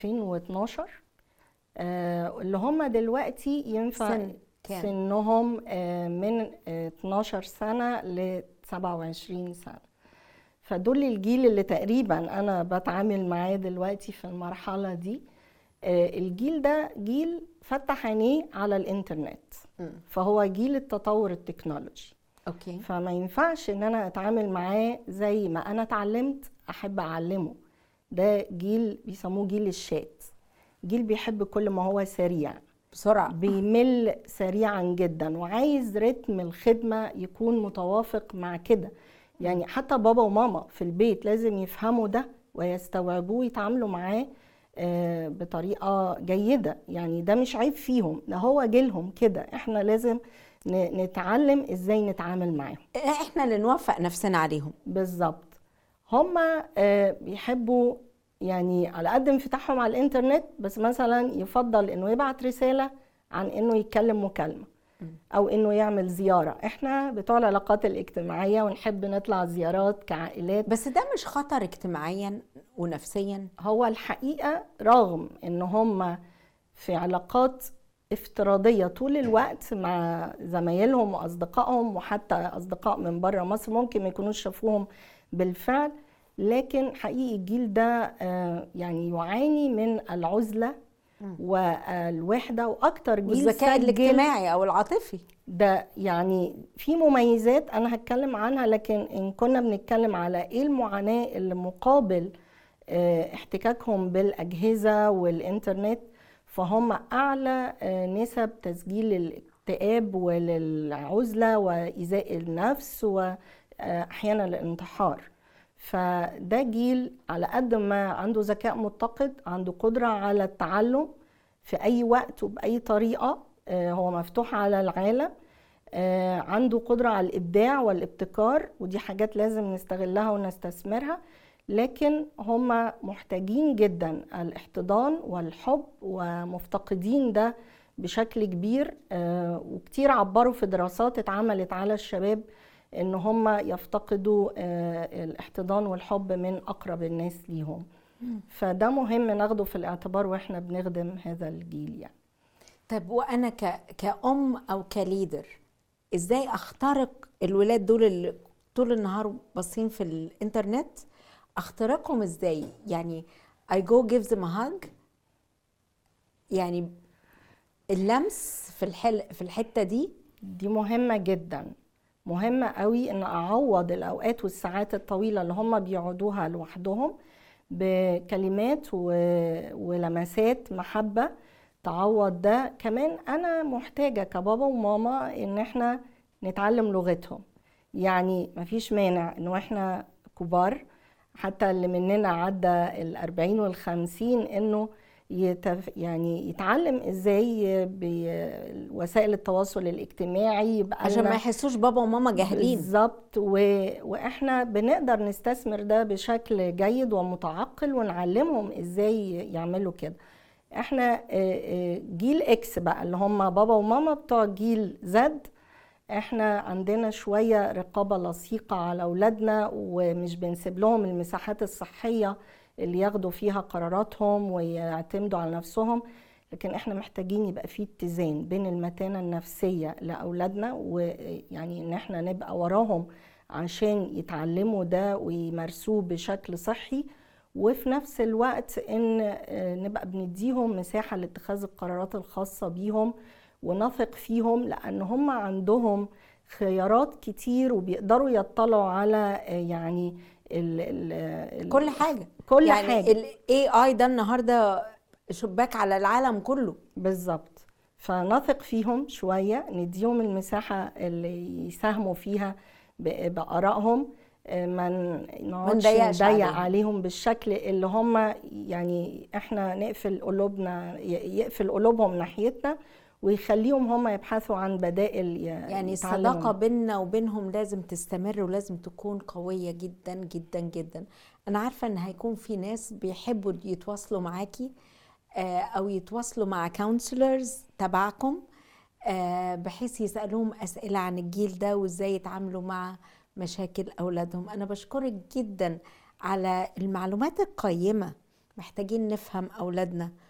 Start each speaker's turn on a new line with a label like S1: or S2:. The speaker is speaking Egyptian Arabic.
S1: 2012 آه، اللي هم دلوقتي ينفع
S2: سن كام؟
S1: سنهم آه، من آه، 12 سنة ل 27 سنة فدول الجيل اللي تقريبا أنا بتعامل معاه دلوقتي في المرحلة دي آه، الجيل ده جيل فتح عينيه على الإنترنت
S2: مم.
S1: فهو جيل التطور التكنولوجي
S2: اوكي
S1: فما ينفعش ان انا اتعامل معاه زي ما انا اتعلمت احب اعلمه ده جيل بيسموه جيل الشات جيل بيحب كل ما هو سريع
S2: بسرعه
S1: بيمل سريعا جدا وعايز رتم الخدمة يكون متوافق مع كده يعني حتى بابا وماما في البيت لازم يفهموا ده ويستوعبوه ويتعاملوا معاه آه، بطريقة جيدة يعني ده مش عيب فيهم ده هو جيلهم كده احنا لازم ن- نتعلم ازاي نتعامل معاهم
S2: احنا اللي نوفق نفسنا عليهم
S1: بالظبط هما آه، بيحبوا يعني على قد انفتاحهم على الانترنت بس مثلا يفضل انه يبعت رسالة عن انه يتكلم مكالمة او انه يعمل زيارة احنا بتوع العلاقات الاجتماعية ونحب نطلع زيارات كعائلات
S2: بس ده مش خطر اجتماعيا ونفسيا
S1: هو الحقيقة رغم ان هم في علاقات افتراضية طول الوقت مع زمايلهم وأصدقائهم وحتى أصدقاء من بره مصر ممكن ما يكونوش شافوهم بالفعل لكن حقيقي الجيل ده آه، يعني يعاني من العزلة والوحدة وأكتر جيل
S2: والذكاء
S1: سجل
S2: الاجتماعي او العاطفي
S1: ده يعني في مميزات انا هتكلم عنها لكن ان كنا بنتكلم على ايه المعاناة اللي مقابل آه، احتكاكهم بالاجهزة والانترنت فهم اعلى آه، نسب تسجيل الاكتئاب وللعزلة وايذاء النفس واحيانا الانتحار فده جيل على قد ما عنده ذكاء متقد عنده قدرة على التعلم في أي وقت وبأي طريقة آه، هو مفتوح على العالم آه، عنده قدرة على الإبداع والابتكار ودي حاجات لازم نستغلها ونستثمرها لكن هم محتاجين جدا الاحتضان والحب ومفتقدين ده بشكل كبير آه، وكتير عبروا في دراسات اتعملت على الشباب ان هم يفتقدوا آه، الاحتضان والحب من اقرب الناس ليهم فده مهم ناخده في الاعتبار واحنا بنخدم هذا الجيل يعني
S2: طب وانا ك... كأم او كليدر ازاي اخترق الولاد دول اللي طول النهار باصين في الانترنت اخترقهم ازاي يعني I go give them a hug يعني اللمس في الحل... في الحتة دي
S1: دي مهمة جدا مهمة قوي ان اعوض الاوقات والساعات الطويلة اللي هم بيقعدوها لوحدهم بكلمات و... ولمسات محبة تعوض ده كمان انا محتاجة كبابا وماما ان احنا نتعلم لغتهم يعني مفيش مانع انه احنا كبار حتى اللي مننا عدى الأربعين والخمسين انه يتف يعني يتعلم ازاي بوسائل التواصل الاجتماعي يبقى
S2: عشان
S1: لنا-
S2: ما يحسوش بابا وماما جاهلين
S1: بالظبط و... واحنا بنقدر نستثمر ده بشكل جيد ومتعقل ونعلمهم ازاي يعملوا كده احنا آه، آه، جيل اكس بقى اللي هم بابا وماما بتوع جيل زد احنا عندنا شوية رقابة لصيقة على اولادنا ومش بنسيب لهم المساحات الصحية اللي ياخدوا فيها قراراتهم ويعتمدوا على نفسهم لكن احنا محتاجين يبقى في اتزان بين المتانة النفسية لأولادنا ويعني ان احنا نبقى وراهم عشان يتعلموا ده ويمارسوه بشكل صحي وفي نفس الوقت ان آه، نبقى بنديهم مساحة لاتخاذ القرارات الخاصة بيهم ونثق فيهم لان هم عندهم خيارات كتير وبيقدروا يطلعوا على آه، يعني ال ال
S2: كل حاجة
S1: كل
S2: يعني
S1: حاجة
S2: ال AI ده النهاردة شباك على العالم كله
S1: بالظبط فنثق فيهم شوية نديهم المساحة اللي يساهموا فيها ب- بآرائهم آه، ما ن- نقعدش
S2: نضيقش
S1: نضيق
S2: عليهم.
S1: عليهم بالشكل اللي هم يعني احنا نقفل قلوبنا ي- يقفل قلوبهم ناحيتنا ويخليهم هم يبحثوا عن بدائل ي-
S2: يعني
S1: يتعلموا
S2: الصداقة بيننا وبينهم لازم تستمر ولازم تكون قوية جدا جدا جدا أنا عارفة إن هيكون في ناس بيحبوا يتواصلوا معاكي آه، أو يتواصلوا مع كونسلرز تبعكم آه، بحيث يسألوهم أسئلة عن الجيل ده وإزاي يتعاملوا مع مشاكل أولادهم أنا بشكرك جدا على المعلومات القيمة محتاجين نفهم اولادنا